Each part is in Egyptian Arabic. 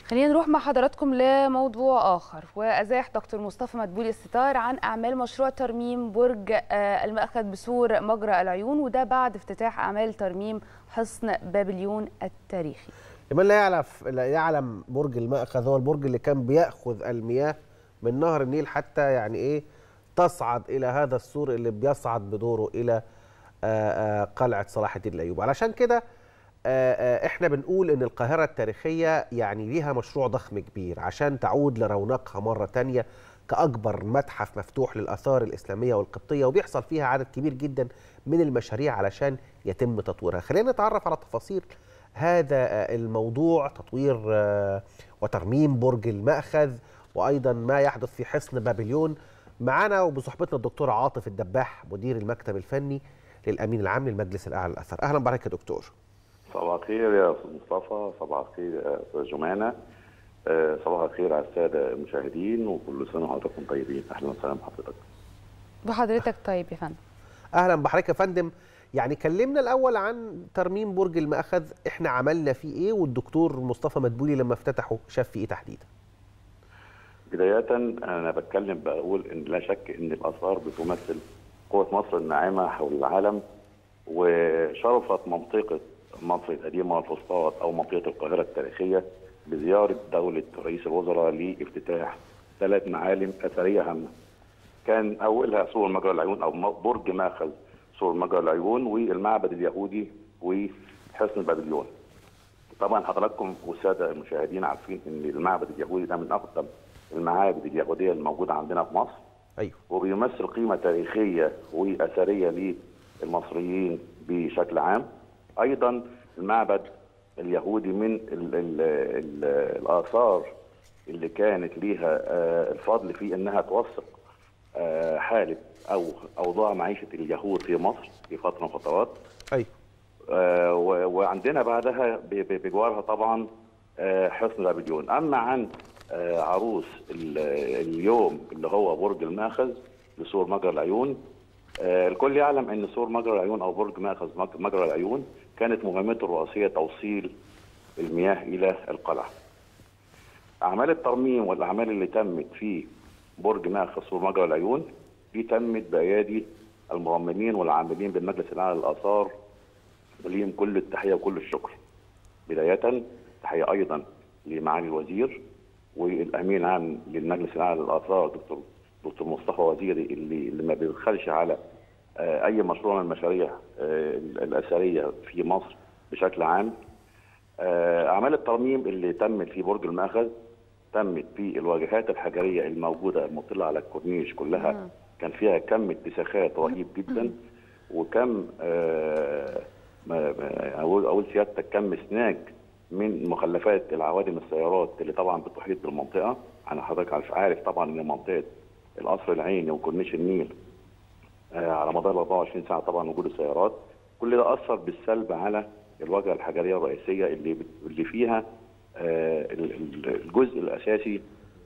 خلينا نروح مع حضراتكم لموضوع آخر وأزاح دكتور مصطفى مدبولي الستار عن أعمال مشروع ترميم برج المأخذ بسور مجرى العيون وده بعد افتتاح أعمال ترميم حصن بابليون التاريخي لمن لا يعرف لا يعلم برج المأخذ هو البرج اللي كان بيأخذ المياه من نهر النيل حتى يعني ايه تصعد الى هذا السور اللي بيصعد بدوره الى قلعه صلاح الدين الايوبي علشان كده احنا بنقول ان القاهره التاريخيه يعني ليها مشروع ضخم كبير عشان تعود لرونقها مره تانية كاكبر متحف مفتوح للاثار الاسلاميه والقبطيه وبيحصل فيها عدد كبير جدا من المشاريع علشان يتم تطويرها خلينا نتعرف على تفاصيل هذا الموضوع تطوير وترميم برج المأخذ وايضا ما يحدث في حصن بابليون معنا وبصحبتنا الدكتور عاطف الدباح مدير المكتب الفني للامين العام للمجلس الاعلى للاثار اهلا بحضرتك يا دكتور صباح الخير يا استاذ مصطفى صباح الخير يا استاذ جمانه صباح الخير على الساده المشاهدين وكل سنه وحضراتكم طيبين اهلا وسهلا بحضرتك بحضرتك طيب يا فندم اهلا بحضرتك يا فندم يعني كلمنا الاول عن ترميم برج المأخذ احنا عملنا فيه ايه والدكتور مصطفى مدبولي لما افتتحه شاف فيه ايه تحديدا بداية أنا بتكلم بقول إن لا شك إن الآثار بتمثل قوة مصر الناعمة حول العالم وشرفت منطقة مصر القديمة والفسطاط أو منطقة القاهرة التاريخية بزيارة دولة رئيس الوزراء لافتتاح ثلاث معالم أثرية هامة. كان أولها سور مجرى العيون أو برج ماخذ سور مجرى العيون والمعبد اليهودي وحصن بابليون. طبعا حضراتكم والساده المشاهدين عارفين ان المعبد اليهودي ده من اقدم المعابد اليهوديه الموجوده عندنا في مصر ايوه وبيمثل قيمه تاريخيه واثريه للمصريين بشكل عام ايضا المعبد اليهودي من ال ال ال الاثار اللي كانت ليها الفضل في انها توثق حاله او اوضاع معيشه اليهود في مصر في فتره من فترات ايوه آه وعندنا بعدها بجوارها طبعا آه حصن بابليون اما عن آه عروس اليوم اللي هو برج الماخذ لسور مجرى العيون الكل يعلم ان سور مجرى العيون او برج ماخذ مجرى العيون كانت مهمته الرئيسيه توصيل المياه الى القلعه اعمال الترميم والاعمال اللي تمت في برج ماخذ سور مجرى العيون دي تمت بايادي المرممين والعاملين بالمجلس الاعلى للاثار وليهم كل التحيه وكل الشكر. بدايه تحيه ايضا لمعالي الوزير والامين العام للمجلس الاعلى للاثار دكتور دكتور مصطفى وزيري اللي اللي ما بيبخلش على اي مشروع من المشاريع الاثريه في مصر بشكل عام. اعمال الترميم اللي تمت في برج المأخذ تمت في الواجهات الحجريه الموجوده المطله على الكورنيش كلها كان فيها كم اتساخات رهيب جدا وكم آه اقول اقول سيادتك كم سناج من مخلفات العوادم السيارات اللي طبعا بتحيط بالمنطقه انا حضرتك عارف طبعا ان منطقه القصر العيني وكورنيش النيل آه على مدار 24 ساعه طبعا وجود السيارات كل ده اثر بالسلب على الواجهه الحجريه الرئيسيه اللي اللي فيها آه الجزء الاساسي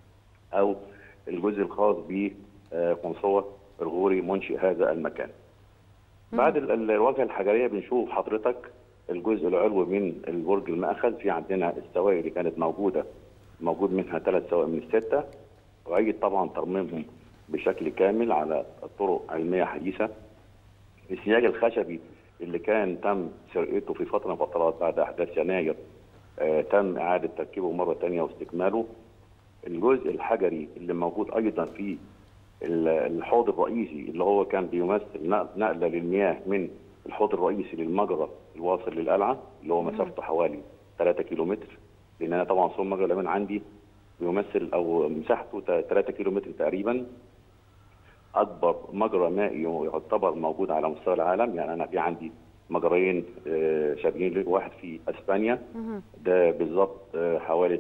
او الجزء الخاص بقنصوه الغوري منشئ هذا المكان. بعد الواجهه الحجريه بنشوف حضرتك الجزء العلوي من البرج المأخذ في عندنا السواقي اللي كانت موجوده موجود منها ثلاث سواقي من السته وعيد طبعا ترميمهم بشكل كامل على طرق علميه حديثه. السياج الخشبي اللي كان تم سرقته في فتره من فترات بعد احداث يناير آه تم اعاده تركيبه مره ثانيه واستكماله. الجزء الحجري اللي موجود ايضا في الحوض الرئيسي اللي هو كان بيمثل نقله للمياه من الحوض الرئيسي للمجرى الواصل للقلعه اللي هو مسافته حوالي 3 كيلومتر لان انا طبعا صوم مجرى اليمن عندي بيمثل او مساحته 3 كيلومتر تقريبا اكبر مجرى مائي يعتبر موجود على مستوى العالم يعني انا في عندي مجريين شابهين له واحد في اسبانيا ده بالظبط حوالي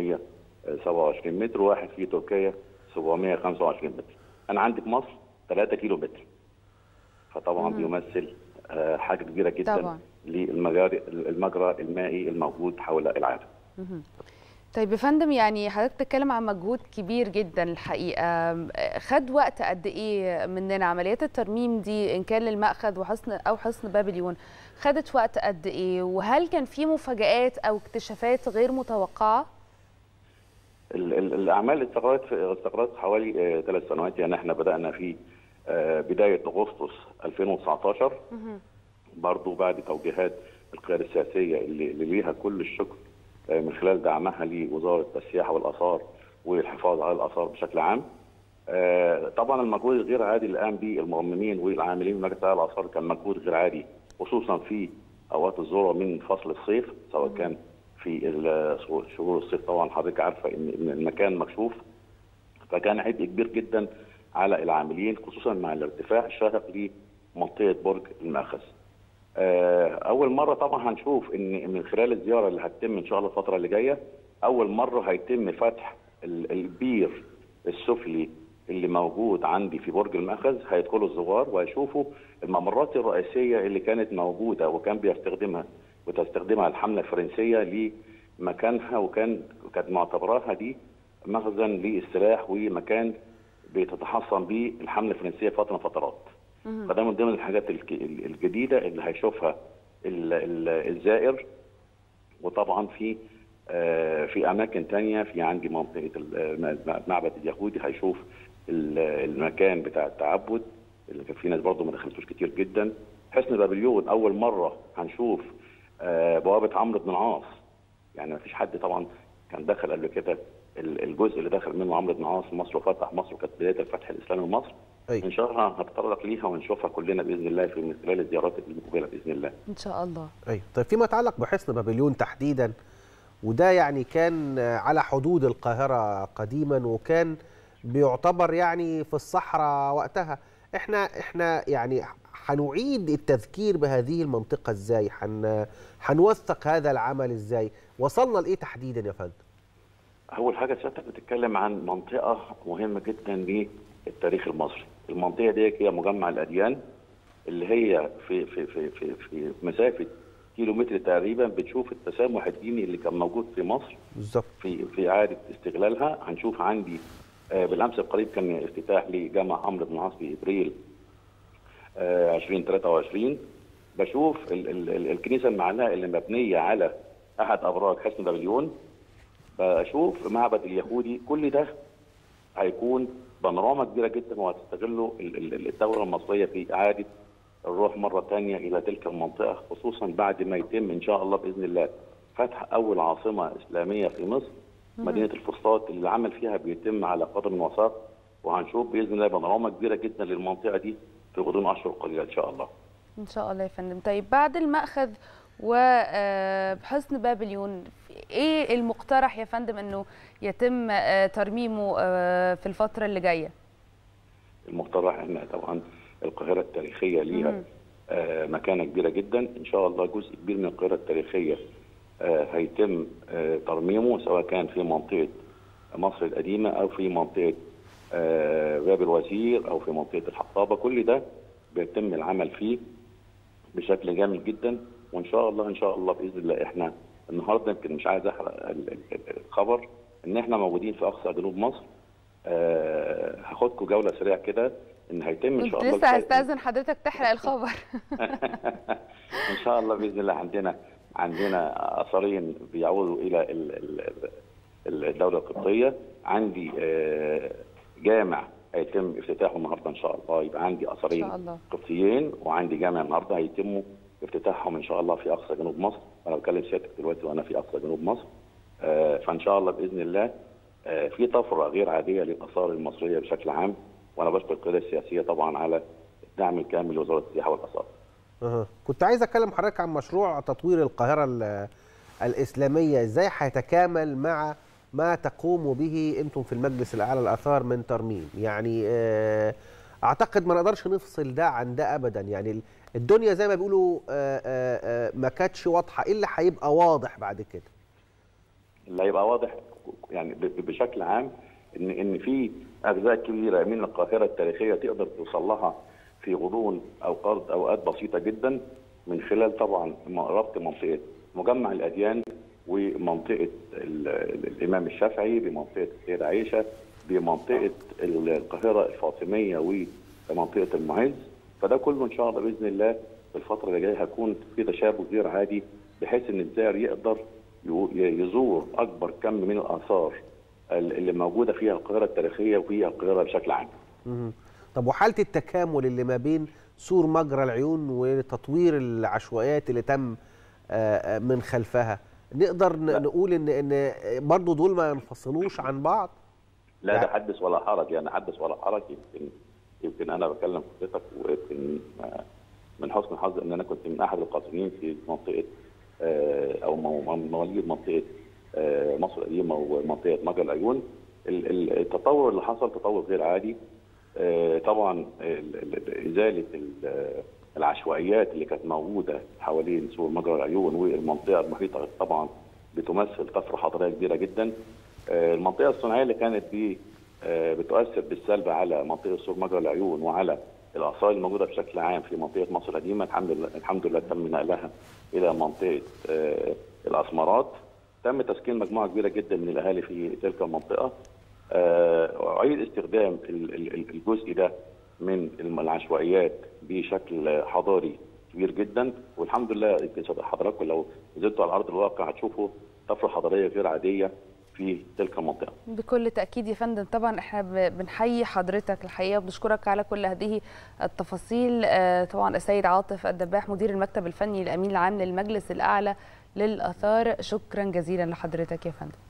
927 متر وواحد في تركيا 725 متر انا عندي في مصر 3 كيلو متر فطبعا مم. بيمثل حاجه كبيره جدا طبعا. للمجاري المجرى المائي الموجود حول العالم مم. طيب يا فندم يعني حضرتك بتتكلم عن مجهود كبير جدا الحقيقه خد وقت قد ايه مننا عمليات الترميم دي ان كان للمأخذ وحصن او حصن بابليون خدت وقت قد ايه وهل كان في مفاجآت او اكتشافات غير متوقعه ال- ال- الاعمال استقرت في استقرت حوالي ثلاث سنوات يعني احنا بدانا في آه، بدايه اغسطس 2019 برضو بعد توجيهات القياده السياسيه اللي, اللي ليها كل الشكر آه، من خلال دعمها لوزاره السياحه والاثار والحفاظ على الاثار بشكل عام. آه، طبعا المجهود الغير عادي اللي قام به المرممين والعاملين من مجلس اعلى الاثار كان مجهود غير عادي خصوصا في اوقات الذروه من فصل الصيف سواء كان في ال- شهور الصيف طبعا حضرتك عارفه ان إن المكان مكشوف فكان عبء كبير جدا على العاملين خصوصا مع الارتفاع الشاهق لمنطقه برج المأخذ. آه، اول مره طبعا هنشوف ان من خلال الزياره اللي هتتم ان شاء الله الفتره اللي جايه اول مره هيتم فتح ال- البير السفلي اللي موجود عندي في برج المأخذ هيدخلوا الزوار وهيشوفوا الممرات الرئيسيه اللي كانت موجوده وكان بيستخدمها وتستخدمها الحمله الفرنسيه لمكانها وكان كانت معتبراها دي مخزن للسلاح ومكان بتتحصن به الحمله الفرنسيه فتره من فترات. فده من ضمن الحاجات الك- ال- الجديده اللي هيشوفها ال- ال- الزائر وطبعا في آه، في اماكن تانية في عندي منطقه ال- المعبد اليهودي هيشوف ال- المكان بتاع التعبد اللي كان في ناس برضه ما دخلتوش كتير جدا حصن بابليون اول مره هنشوف آه، بوابه عمرو بن العاص يعني ما فيش حد طبعا كان دخل قبل كده ال- الجزء اللي دخل منه عمرو بن العاص مصر وفتح مصر وكانت بدايه الفتح الاسلامي لمصر أيوة. ان شاء الله هنتطرق ليها ونشوفها كلنا باذن الله في من خلال الزيارات المقبله باذن الله ان شاء الله ايوه طيب فيما يتعلق بحصن بابليون تحديدا وده يعني كان على حدود القاهره قديما وكان بيعتبر يعني في الصحراء وقتها احنا احنا يعني هنعيد التذكير بهذه المنطقه ازاي هن هنوثق هذا العمل ازاي وصلنا لايه تحديدا يا فندم اول حاجه سيادتك بتتكلم عن منطقه مهمه جدا للتاريخ المصري المنطقه دي هي مجمع الاديان اللي هي في في في في, في مسافه كيلو متر تقريبا بتشوف التسامح الديني اللي كان موجود في مصر بالظبط في في اعاده استغلالها هنشوف عندي آه، بالامس القريب كان افتتاح لجامع عمرو بن العاص في ابريل آه، 2023 بشوف ال ال ال الكنيسه المعلقه اللي مبنيه على احد ابراج حصن بابليون بشوف معبد اليهودي كل ده هيكون بانوراما كبيره جدا وهتستغله ال- ال- الدوله المصريه في اعاده الروح مره ثانيه الى تلك المنطقه خصوصا بعد ما يتم ان شاء الله باذن الله فتح اول عاصمه اسلاميه في مصر مدينه الفسطاط اللي العمل فيها بيتم على قدم وساق وهنشوف باذن الله بانوراما كبيره جدا للمنطقه دي في غضون اشهر قليله ان شاء الله. ان شاء الله يا فندم طيب بعد المأخذ وحصن بابليون ايه المقترح يا فندم انه يتم آه، ترميمه آه، في الفتره اللي جايه المقترح ان طبعا القاهره التاريخيه ليها آه، مكانه كبيره جدا ان شاء الله جزء كبير من القاهره التاريخيه آه، هيتم آه، ترميمه سواء كان في منطقه مصر القديمه او في منطقه آه، باب الوزير او في منطقه الحطابه كل ده بيتم العمل فيه بشكل جامد جدا وان شاء الله ان شاء الله باذن الله احنا النهارده يمكن مش عايز احرق ال- ال- الخبر ان احنا موجودين في اقصى جنوب مصر آه، هاخدكم جوله سريعه كده ان هيتم ان كنت شاء الله لسه الفائز- هستاذن حضرتك تحرق الخبر ان شاء الله باذن الله عندنا عندنا اثرين بيعودوا الى ال- ال- ال- الدوله القبطيه عندي آه، جامع هيتم افتتاحه النهارده ان شاء الله يبقى عندي ان اثرين شاء الله قبطيين وعندي جامع النهارده هيتم افتتاحهم ان شاء الله في اقصى جنوب مصر انا بكلم سيادتك دلوقتي وانا في اقصى جنوب مصر آه، فان شاء الله باذن الله آه، في طفره غير عاديه للاثار المصريه بشكل عام وانا بشكر القياده السياسيه طبعا على الدعم الكامل لوزاره السياحه والاثار أه. كنت عايز اتكلم حضرتك عن مشروع تطوير القاهره ال- الاسلاميه ازاي هيتكامل مع ما تقوموا به انتم في المجلس الاعلى للاثار من ترميم يعني آه، اعتقد ما نقدرش نفصل ده عن ده ابدا يعني ال- الدنيا زي ما بيقولوا آه، آه، آه، ما كانتش واضحه ايه اللي هيبقى واضح بعد كده اللي هيبقى واضح يعني ب- ب- بشكل عام ان ان في اجزاء كبيره من القاهره التاريخيه تقدر توصل لها في غضون اوقات اوقات بسيطه جدا من خلال طبعا م- ربط منطقه مجمع الاديان ومنطقه ال- ال- الامام الشافعي بمنطقه السيده عائشه بمنطقه ال- القاهره الفاطميه ومنطقه المعز فده كله ان شاء الله باذن الله في الفتره اللي جايه هيكون في تشابه غير عادي بحيث ان الزائر يقدر يو- يزور اكبر كم من الاثار اللي موجوده فيها القاهره التاريخيه وفيها القاهره بشكل عام. مهم. طب وحاله التكامل اللي ما بين سور مجرى العيون وتطوير العشوائيات اللي تم آه، آه، من خلفها نقدر ن- لا. نقول ان ان برضه دول ما ينفصلوش عن بعض لا لا. ده حدث ولا حرج يعني حدث ولا حرج يمكن يمكن انا بكلم حضرتك ويمكن آه، من حسن الحظ ان انا كنت من احد القاطنين في منطقه آه، او مو- مواليد منطقه آه، مصر القديمه ومنطقه مجرى العيون ال- ال- التطور اللي حصل تطور غير عادي آه، طبعا ال- ال- ازاله ال- العشوائيات اللي كانت موجوده حوالين سور مجرى العيون والمنطقه المحيطه طبعا بتمثل طفره حضاريه كبيره جدا آه، المنطقه الصناعيه اللي كانت دي آه، بتؤثر بالسلب على منطقه سور مجرى العيون وعلى الاثار الموجوده بشكل عام في منطقه مصر القديمه الحمد لله الحمد لله تم نقلها الى منطقه آه، الاسمرات تم تسكين مجموعه كبيره جدا من الاهالي في تلك المنطقه آه، اعيد استخدام ال- ال- ال- الجزء ده من الم- العشوائيات بشكل حضاري كبير جدا والحمد لله يمكن حضراتكم لو نزلتوا على ارض الواقع هتشوفوا طفره حضاريه غير عاديه في تلك المنطقه. بكل تأكيد يا فندم طبعا احنا ب- بنحيي حضرتك الحقيقة وبنشكرك على كل هذه التفاصيل آه، طبعا السيد عاطف الدباح مدير المكتب الفني الأمين العام للمجلس الأعلى للآثار شكرا جزيلا لحضرتك يا فندم